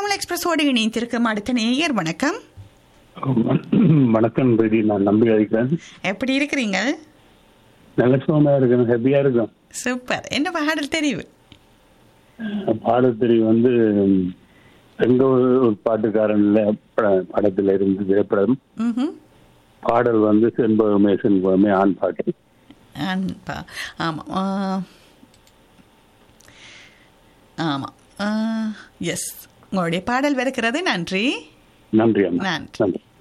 தமிழ் எக்ஸ்பிரஸோடு இணைந்திருக்கும் அடுத்த நேயர் வணக்கம் வணக்கம் பேடி நான் நம்பி அழைக்கிறேன் எப்படி இருக்கிறீங்க நல்ல சுகமா இருக்கேன் ஹாப்பியா இருக்கும் சூப்பர் என்ன பாடல் தெரிவு பாடத்திரி வந்து எங்க ஒரு ஒரு பாட்டுக்காரன்ல ப- படத்துல இருந்து திரைப்படம் ம்ஹும். பாடல் வந்து செண்பகமே செண்பகமே ஆண் பாட்டு அன்பா ஆமாம் ஆ. ஆமாம் எஸ் உங்களுடைய பாடல் வருகிறது நன்றி நன்றி அம்மா நன்றி. நன்றி